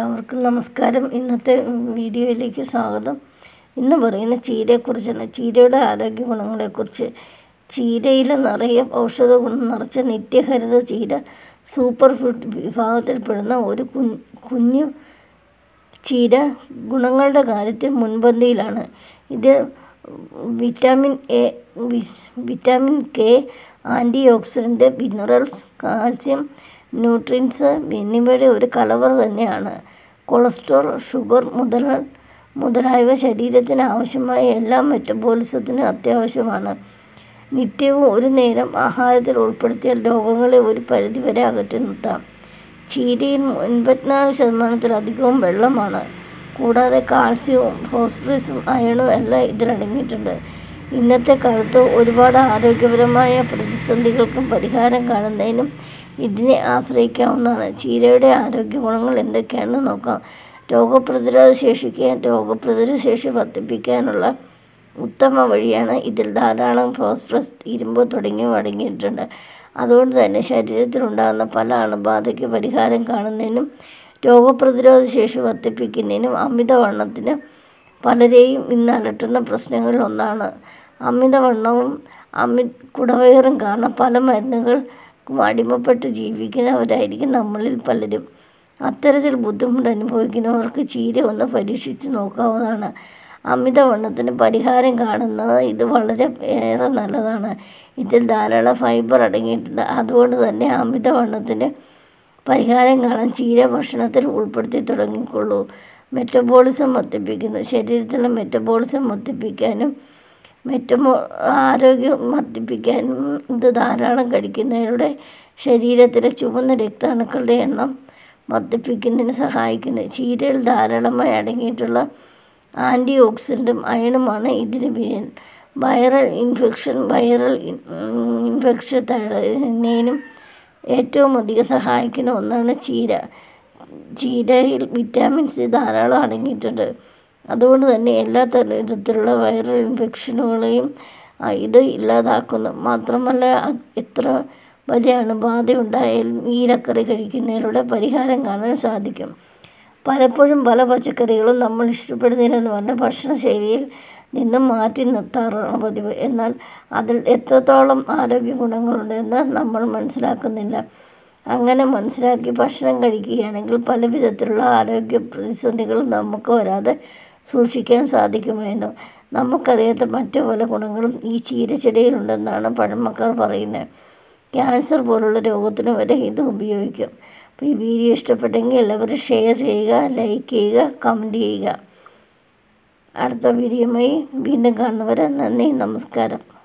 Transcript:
എല്ലാവർക്കും നമസ്കാരം ഇന്നത്തെ വീഡിയോയിലേക്ക് സ്വാഗതം ഇന്ന് പറയുന്ന ചീരയെക്കുറിച്ചാണ് ചീരയുടെ ആരോഗ്യ ഗുണങ്ങളെക്കുറിച്ച് ചീരയിൽ നിറയെ ഔഷധ ഗുണം നിറച്ച നിത്യഹരിത ചീര സൂപ്പർ ഫുഡ് വിഭാഗത്തിൽപ്പെടുന്ന ഒരു കുഞ്ഞ് കുഞ്ഞു ചീര ഗുണങ്ങളുടെ കാര്യത്തിൽ മുൻപന്തിയിലാണ് ഇത് vitamin A vitamin K antioxidant minerals calcium nutrients എന്നിവയുടെ ഒരു കലവറ തന്നെയാണ് കൊളസ്ട്രോൾ ഷുഗർ മുതൽ മുതലായവ ശരീരത്തിന് ആവശ്യമായ എല്ലാ മെറ്റബോളിസത്തിനും അത്യാവശ്യമാണ് നിത്യവും ഒരു നേരം ആഹാരത്തിൽ ഉൾപ്പെടുത്തിയാൽ രോഗങ്ങളെ ഒരു പരിധിവരെ അകറ്റി നിർത്താം ചീരയിൽ എൺപത്തിനാല് ശതമാനത്തിലധികവും വെള്ളമാണ് കൂടാതെ കാൽസ്യവും ഫോസ്ഫറസും അയണും എല്ലാം ഇതിലടങ്ങിയിട്ടുണ്ട് ഇന്നത്തെ കാലത്ത് ഒരുപാട് ആരോഗ്യപരമായ പ്രതിസന്ധികൾക്കും പരിഹാരം കാണുന്നതിനും ഇതിനെ ആശ്രയിക്കാവുന്നതാണ് ചീരയുടെ ആരോഗ്യ ഗുണങ്ങൾ എന്തൊക്കെയാണെന്ന് നോക്കാം രോഗപ്രതിരോധ ശേഷിക്ക് രോഗപ്രതിരോധ ശേഷി വർദ്ധിപ്പിക്കാനുള്ള ഉത്തമ വഴിയാണ് ഇതിൽ ധാരാളം ഫോസ്ഫറസ് ഇരുമ്പ് തുടങ്ങിയവ അടങ്ങിയിട്ടുണ്ട് അതുകൊണ്ട് തന്നെ ശരീരത്തിലുണ്ടാകുന്ന പല അണുബാധയ്ക്ക് പരിഹാരം കാണുന്നതിനും രോഗപ്രതിരോധ ശേഷി വർദ്ധിപ്പിക്കുന്നതിനും അമിതവണ്ണത്തിന് പലരെയും ഇന്ന് അലട്ടുന്ന പ്രശ്നങ്ങളിൽ ഒന്നാണ് അമിതവണ്ണവും അമി കുടവയറും കാരണം പല മരുന്നുകൾക്കും അടിമപ്പെട്ട് ജീവിക്കുന്നവരായിരിക്കും നമ്മളിൽ പലരും അത്തരത്തിൽ ബുദ്ധിമുട്ട് അനുഭവിക്കുന്നവർക്ക് ചീര ഒന്ന് പരീക്ഷിച്ച് നോക്കാവുന്നതാണ് അമിതവണ്ണത്തിന് പരിഹാരം കാണുന്നത് ഇത് വളരെ ഏറെ നല്ലതാണ് ഇതിൽ ധാരാളം ഫൈബർ അടങ്ങിയിട്ടുണ്ട് അതുകൊണ്ട് തന്നെ അമിതവണ്ണത്തിന് പരിഹാരം കാണാൻ ചീര ഭക്ഷണത്തിൽ ഉൾപ്പെടുത്തി തുടങ്ങിക്കൊള്ളൂ മെറ്റബോളിസം വർദ്ധിപ്പിക്കുന്നു ശരീരത്തിലെ മെറ്റബോളിസം വർദ്ധിപ്പിക്കാനും മെറ്റബോ ആരോഗ്യം വർദ്ധിപ്പിക്കാനും ഇത് ധാരാളം കഴിക്കുന്നതിലൂടെ ശരീരത്തിലെ ചുവന്ന രക്താണുക്കളുടെ എണ്ണം വർദ്ധിപ്പിക്കുന്നതിന് സഹായിക്കുന്നു ചീരയിൽ ധാരാളമായി അടങ്ങിയിട്ടുള്ള ആൻറ്റി ഓക്സിഡൻറ്റും അയണുമാണ് ഇതിന് പിന്നിൽ വൈറൽ ഇൻഫെക്ഷൻ വൈറൽ ഇൻഫെക്ഷൻ തടയുന്നതിനും ഏറ്റവും അധികം സഹായിക്കുന്ന ഒന്നാണ് ചീര ചീരയിൽ വിറ്റാമിൻ സി ധാരാളം അടങ്ങിയിട്ടുണ്ട് അതുകൊണ്ട് തന്നെ എല്ലാ തരത്തിലുള്ള വൈറൽ ഇൻഫെക്ഷനുകളെയും ഇത് ഇല്ലാതാക്കുന്നു മാത്രമല്ല എത്ര വലിയ അണുബാധ ഉണ്ടായാലും ഈ ഇലക്കറി കഴിക്കുന്നതിലൂടെ പരിഹാരം കാണാൻ സാധിക്കും പലപ്പോഴും പല പച്ചക്കറികളും നമ്മൾ ഇഷ്ടപ്പെടുന്നതിനെന്ന് പറഞ്ഞാൽ ഭക്ഷണശൈലിയിൽ നിന്നും മാറ്റി നിർത്താറാണ് പതിവ് എന്നാൽ അതിൽ എത്രത്തോളം ആരോഗ്യ ഗുണങ്ങളുണ്ടെന്ന് നമ്മൾ മനസ്സിലാക്കുന്നില്ല അങ്ങനെ മനസ്സിലാക്കി ഭക്ഷണം കഴിക്കുകയാണെങ്കിൽ പല വിധത്തിലുള്ള ആരോഗ്യ പ്രതിസന്ധികളും നമുക്ക് വരാതെ സൂക്ഷിക്കാൻ സാധിക്കുമായിരുന്നു നമുക്കറിയാത്ത മറ്റു പല ഗുണങ്ങളും ഈ ചീരച്ചെടിയിലുണ്ടെന്നാണ് പഴമക്കാർ പറയുന്നത് ക്യാൻസർ പോലുള്ള രോഗത്തിന് വരെ ഇത് ഉപയോഗിക്കും അപ്പോൾ ഈ വീഡിയോ ഇഷ്ടപ്പെട്ടെങ്കിൽ എല്ലാവരും ഷെയർ ചെയ്യുക ലൈക്ക് ചെയ്യുക കമൻറ്റ് ചെയ്യുക അടുത്ത വീഡിയോയുമായി വീണ്ടും കാണുന്നവരെ നന്ദി നമസ്കാരം